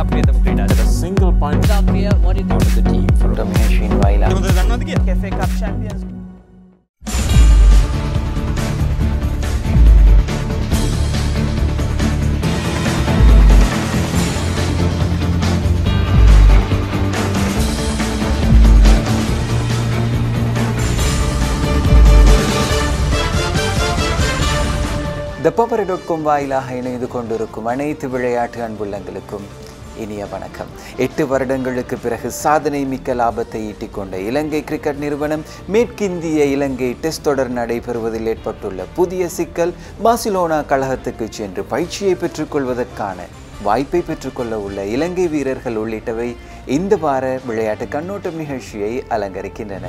අප්‍රියතම ක්‍රීඩාට single point Zambia, what did out of the team from රමේශීන් වයිලා මොකද දන්නවද කියලා FA Cup champions? Thepapare dot com வாயிலாக இணைந்து கொண்டிருக்கும் அனைத்து விளையாட்டு அன்புள்ளங்களுக்கும் இனிய வணக்கம் எட்டு வருடங்களுக்கு பிறகு சாதனை மிக்க லாபத்தை ஈட்டிக் கொண்ட இலங்கை கிரிக்கெட் நிறுவனம் மேற்கிந்திய இலங்கை டெஸ்ட் தொடர் நடைபெறுவதில் ஏற்பட்டுள்ள புதிய சிக்கல் பார்சிலோனா கழகத்துக்கு சென்று பயிற்சியை பெற்றுக்கொள்வதற்கான வாய்ப்பை பெற்றுக்கொள்ள உள்ள இலங்கை வீரர்கள் உள்ளிட்டவை இந்த வார விளையாட்டு கண்ணோட்டம் நிகழ்ச்சியை அலங்கரிக்கின்றன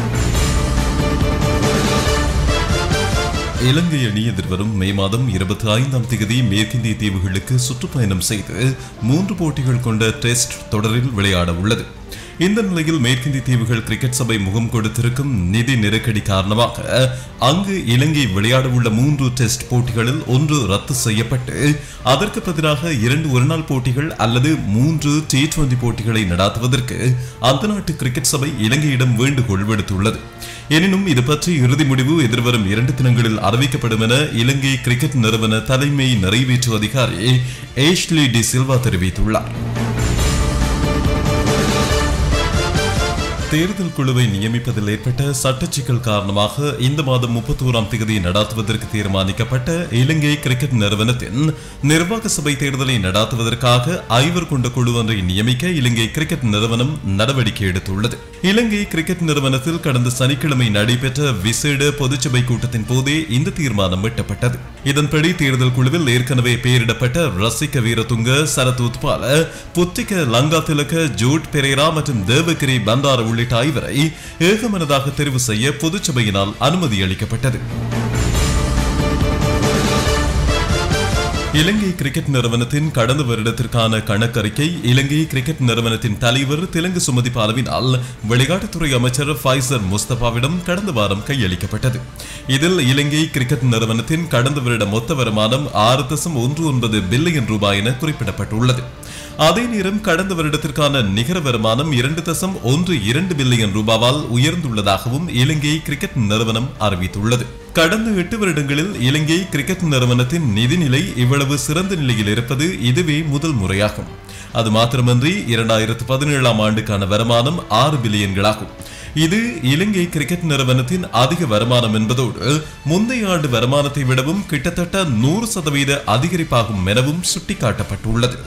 இலங்கை அணி எதிர்வரும் மே மாதம் இருபத்தி ஐந்தாம் தேதி மேற்கிந்திய தீவுகளுக்கு சுற்றுப்பயணம் செய்து மூன்று போட்டிகள் கொண்ட டெஸ்ட் தொடரில் விளையாட உள்ளது இந்த நிலையில் மேற்கிந்திய தீவுகள் கிரிக்கெட் சபை முகம் கொடுத்திருக்கும் நிதி நெருக்கடி காரணமாக அங்கு இலங்கை விளையாட உள்ள மூன்று டெஸ்ட் போட்டிகளில் ஒன்று ரத்து செய்யப்பட்டு அதற்கு பதிலாக இரண்டு ஒருநாள் போட்டிகள் அல்லது மூன்று டி டுவெண்டி போட்டிகளை நடாத்துவதற்கு அந்த நாட்டு கிரிக்கெட் சபை இலங்கையிடம் வேண்டுகோள் விடுத்துள்ளது எனினும் இது பற்றி இறுதி முடிவு எதிர்வரும் இரண்டு தினங்களில் அறிவிக்கப்படும் என இலங்கை கிரிக்கெட் நிறுவன தலைமை நிறைவேற்று அதிகாரி ஏஷ்லி டி சில்வா தெரிவித்துள்ளார் தேர்தல் குழுவை நியமிப்பதில் ஏற்பட்ட சட்டச் சிக்கல் காரணமாக இந்த மாதம் முப்பத்தோராம் தேதி நடாத்துவதற்கு தீர்மானிக்கப்பட்ட இலங்கை கிரிக்கெட் நிறுவனத்தின் நிர்வாக சபை தேர்தலை நடாத்துவதற்காக ஐவர் கொண்ட குழு ஒன்றை நியமிக்க இலங்கை கிரிக்கெட் நிறுவனம் நடவடிக்கை எடுத்துள்ளது இலங்கை கிரிக்கெட் நிறுவனத்தில் கடந்த சனிக்கிழமை நடைபெற்ற விசேட பொதுச்சபை கூட்டத்தின் போதே இந்த தீர்மானம் எட்டப்பட்டது இதன்படி தேர்தல் குழுவில் ஏற்கனவே பெயரிடப்பட்ட ரசிக வீரதுங்க சரத் உத்பால புத்திக லங்கா திலக ஜூட் பெரேரா மற்றும் தேவகிரி பண்டார உள்ளிட்ட ஐவரை ஏகமனதாக தெரிவு செய்ய பொதுச்சபையினால் அனுமதி அளிக்கப்பட்டது இலங்கை கிரிக்கெட் நிறுவனத்தின் கடந்த வருடத்திற்கான கணக்கறிக்கை இலங்கை கிரிக்கெட் நிறுவனத்தின் தலைவர் திலங்கு சுமதி பாலவினால் விளையாட்டுத்துறை அமைச்சர் ஃபைசர் முஸ்தபாவிடம் கடந்த வாரம் கையளிக்கப்பட்டது இதில் இலங்கை கிரிக்கெட் நிறுவனத்தின் கடந்த வருட மொத்த வருமானம் ஆறு தசம் ஒன்று ஒன்பது பில்லியன் ரூபாய் என குறிப்பிடப்பட்டுள்ளது அதே நேரம் கடந்த வருடத்திற்கான நிகர வருமானம் இரண்டு தசம் ஒன்று இரண்டு பில்லியன் ரூபாவால் உயர்ந்துள்ளதாகவும் இலங்கை கிரிக்கெட் நிறுவனம் அறிவித்துள்ளது கடந்த எட்டு வருடங்களில் இலங்கை கிரிக்கெட் நிறுவனத்தின் நிதிநிலை இவ்வளவு சிறந்த நிலையில் இருப்பது இதுவே முதல் முறையாகும் அது மாத்திரமன்றி இரண்டாயிரத்து பதினேழாம் ஆண்டுக்கான வருமானம் ஆறு பில்லியன்களாகும் இது இலங்கை கிரிக்கெட் நிறுவனத்தின் அதிக வருமானம் என்பதோடு முந்தைய ஆண்டு வருமானத்தை விடவும் கிட்டத்தட்ட நூறு சதவீத அதிகரிப்பாகும் எனவும் சுட்டிக்காட்டப்பட்டுள்ளது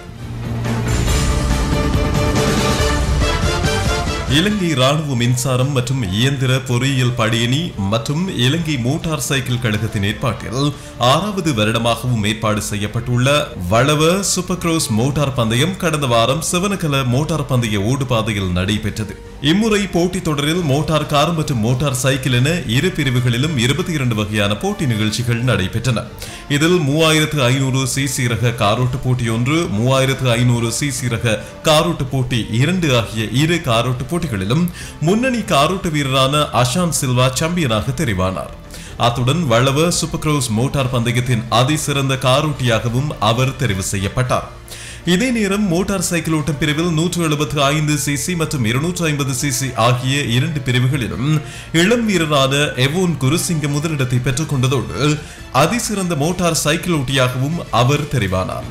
இலங்கை ராணுவ மின்சாரம் மற்றும் இயந்திர பொறியியல் படையணி மற்றும் இலங்கை மோட்டார் சைக்கிள் கழகத்தின் ஏற்பாட்டில் ஆறாவது வருடமாகவும் ஏற்பாடு செய்யப்பட்டுள்ள வளவ சூப்பர் கிரோஸ் மோட்டார் பந்தயம் கடந்த வாரம் சிவனகல மோட்டார் பந்தய ஓடுபாதையில் நடைபெற்றது இம்முறை போட்டித் தொடரில் மோட்டார் கார் மற்றும் மோட்டார் சைக்கிள் என இரு பிரிவுகளிலும் இருபத்தி இரண்டு வகையான போட்டி நிகழ்ச்சிகள் நடைபெற்றன இதில் மூவாயிரத்து ஐநூறு சிசி ரக காரோட்டு போட்டி ஒன்று மூவாயிரத்து ஐநூறு சிசி ரக காரோட்டு போட்டி இரண்டு ஆகிய இரு காரோட்டு போட்டிகளிலும் முன்னணி காரோட்டு வீரரான அஷாந்த் சில்வா சாம்பியனாக தெரிவானார் அத்துடன் வளவ சூப்பர் கிரோஸ் மோட்டார் பந்தயத்தின் அதிசிறந்த காரோட்டியாகவும் அவர் தெரிவு செய்யப்பட்டார் இதே நேரம் மோட்டார் சைக்கிள் ஓட்டம் பிரிவில் நூற்று எழுபத்து ஐந்து சிசி மற்றும் இருநூற்று ஐம்பது சிசி ஆகிய இரண்டு பிரிவுகளிலும் இளம் வீரரான எவோன் குருசிங்க முதலிடத்தை பெற்றுக் கொண்டதோடு அதிசிறந்த மோட்டார் சைக்கிள் ஓட்டியாகவும் அவர் தெரிவானார்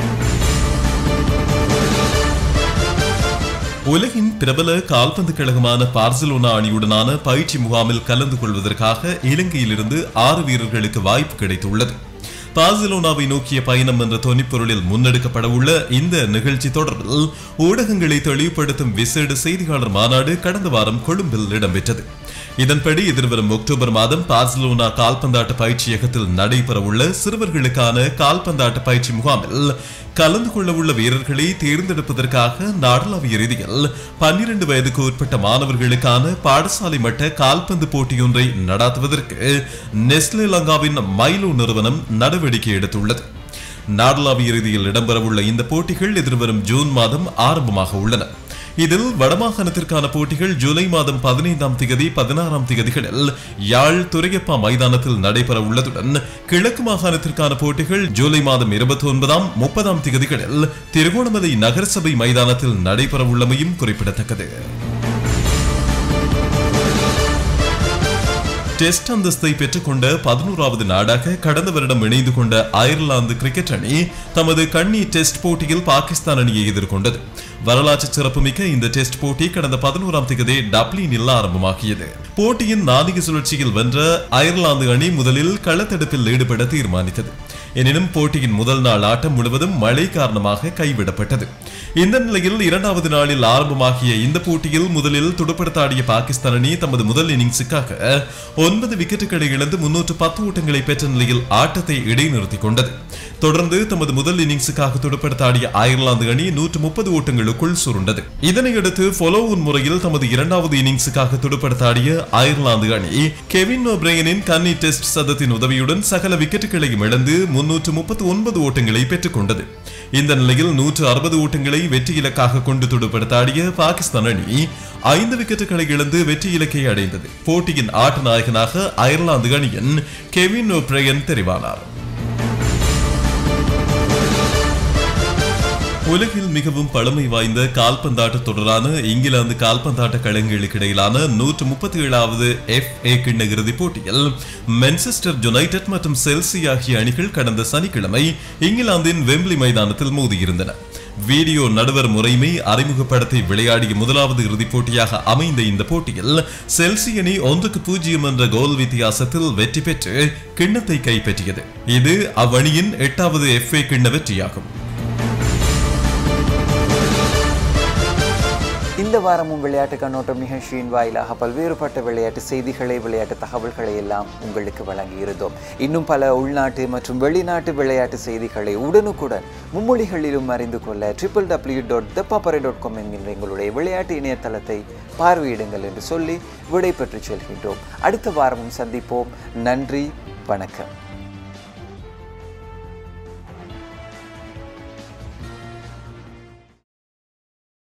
உலகின் பிரபல கால்பந்து கழகமான பார்சிலோனா அணியுடனான பயிற்சி முகாமில் கலந்து கொள்வதற்காக இலங்கையிலிருந்து ஆறு வீரர்களுக்கு வாய்ப்பு கிடைத்துள்ளது பார்சிலோனாவை நோக்கிய பயணம் என்ற தொனிப்பொருளில் முன்னெடுக்கப்பட உள்ள இந்த நிகழ்ச்சி தொடர்பில் ஊடகங்களை தெளிவுபடுத்தும் விசேட செய்தியாளர் மாநாடு கடந்த வாரம் கொழும்பில் இடம்பெற்றது இதன்படி எதிர்வரும் அக்டோபர் மாதம் பார்சிலோனா கால்பந்தாட்ட பயிற்சியகத்தில் நடைபெறவுள்ள சிறுவர்களுக்கான கால்பந்தாட்ட பயிற்சி முகாமில் கலந்து கொள்ள உள்ள வீரர்களை தேர்ந்தெடுப்பதற்காக நாடளாவிய ரீதியில் பன்னிரண்டு வயதுக்கு உட்பட்ட மாணவர்களுக்கான பாடசாலை மட்ட கால்பந்து போட்டியொன்றை நடாத்துவதற்கு நெஸ்லே லங்காவின் மைலோ நிறுவனம் நடவடிக்கை எடுத்துள்ளது நாடளாவிய ரீதியில் இடம்பெறவுள்ள இந்த போட்டிகள் எதிர்வரும் ஜூன் மாதம் ஆரம்பமாக உள்ளன இதில் வடமாகாணத்திற்கான போட்டிகள் ஜூலை மாதம் பதினைந்தாம் திகதி பதினாறாம் திகதிகளில் யாழ் துரையப்பா மைதானத்தில் நடைபெற உள்ளதுடன் கிழக்கு மாகாணத்திற்கான போட்டிகள் ஜூலை மாதம் இருபத்தி ஒன்பதாம் முப்பதாம் திகதிகளில் திருகோணமலை நகரசபை மைதானத்தில் நடைபெற உள்ளமையும் குறிப்பிடத்தக்கது டெஸ்ட் அந்தஸ்தை பெற்றுக்கொண்ட பதினோராவது நாடாக கடந்த வருடம் இணைந்து கொண்ட அயர்லாந்து கிரிக்கெட் அணி தமது கண்ணி டெஸ்ட் போட்டியில் பாகிஸ்தான் அணியை எதிர்கொண்டது வரலாற்று சிறப்புமிக்க இந்த டெஸ்ட் போட்டி கடந்த பதினோராம் தேதி டப்ளினில் ஆரம்பமாகியது போட்டியின் நான்கு சுழற்சியில் வென்ற அயர்லாந்து அணி முதலில் களத்தடுப்பில் ஈடுபட தீர்மானித்தது எனினும் போட்டியின் முதல் நாள் ஆட்டம் முழுவதும் மழை காரணமாக கைவிடப்பட்டது இந்த நிலையில் இரண்டாவது நாளில் ஆரம்பமாகிய இந்த போட்டியில் முதலில் துடுப்படுத்தாடிய பாகிஸ்தான் அணி தமது முதல் இன்னிங்ஸுக்காக ஒன்பது விக்கெட்டுகளை இழந்து முன்னூற்று பத்து ஓட்டங்களை பெற்ற நிலையில் ஆட்டத்தை இடைநிறுத்திக் கொண்டது தொடர்ந்து தமது முதல் இன்னிங்ஸுக்காக துடுப்படுத்தாடிய அயர்லாந்து அணி நூற்று முப்பது ஓட்டங்களுக்குள் சுருண்டது இதனையடுத்து ஃபாலோவுன் முறையில் தமது இரண்டாவது இன்னிங்ஸுக்காக துடுப்படுத்தாடிய அயர்லாந்து அணி கெவின் ஓப்ரையனின் கன்னி டெஸ்ட் சதத்தின் உதவியுடன் சகல விக்கெட்டுகளையும் இழந்து முன்னூற்று முப்பத்தி ஒன்பது ஓட்டங்களை பெற்றுக் கொண்டது இந்த நிலையில் நூற்று அறுபது ஓட்டங்களை வெற்றி இலக்காக கொண்டு துடுப்படுத்தாடிய பாகிஸ்தான் அணி ஐந்து விக்கெட்டுகளை இழந்து வெற்றி இலக்கை அடைந்தது போட்டியின் ஆட்ட நாயகனாக அயர்லாந்து அணியின் கெவின் ஓப்ரையன் தெரிவானார் உலகில் மிகவும் பழமை வாய்ந்த கால்பந்தாட்ட தொடரான இங்கிலாந்து கால்பந்தாட்ட களங்களுக்கு இடையிலான நூற்று முப்பத்தி ஏழாவது எஃப் ஏ கிண்ண இறுதிப் போட்டியில் மென்செஸ்டர் யுனைடெட் மற்றும் செல்சி ஆகிய அணிகள் கடந்த சனிக்கிழமை இங்கிலாந்தின் வெம்பிளி மைதானத்தில் மோதியிருந்தன வீடியோ நடுவர் முறைமை அறிமுகப்படத்தை விளையாடிய முதலாவது இறுதிப் போட்டியாக அமைந்த இந்த போட்டியில் செல்சி அணி ஒன்றுக்கு பூஜ்ஜியம் என்ற கோல் வித்தியாசத்தில் வெற்றி பெற்று கிண்ணத்தை கைப்பற்றியது இது அவ்வணியின் எட்டாவது எஃப் ஏ கிண்ண வெற்றியாகும் இந்த வாரமும் விளையாட்டு கண்ணோட்டம் நிகழ்ச்சியின் வாயிலாக பல்வேறுபட்ட விளையாட்டு செய்திகளை விளையாட்டு தகவல்களை எல்லாம் உங்களுக்கு வழங்கியிருந்தோம் இன்னும் பல உள்நாட்டு மற்றும் வெளிநாட்டு விளையாட்டு செய்திகளை உடனுக்குடன் மும்மொழிகளிலும் அறிந்து கொள்ள triple W dot Thepapare dot com என்கின்ற எங்களுடைய விளையாட்டு இணையதளத்தை பார்வையிடுங்கள் என்று சொல்லி விடை பெற்று செல்கின்றோம் அடுத்த வாரமும் சந்திப்போம் நன்றி வணக்கம்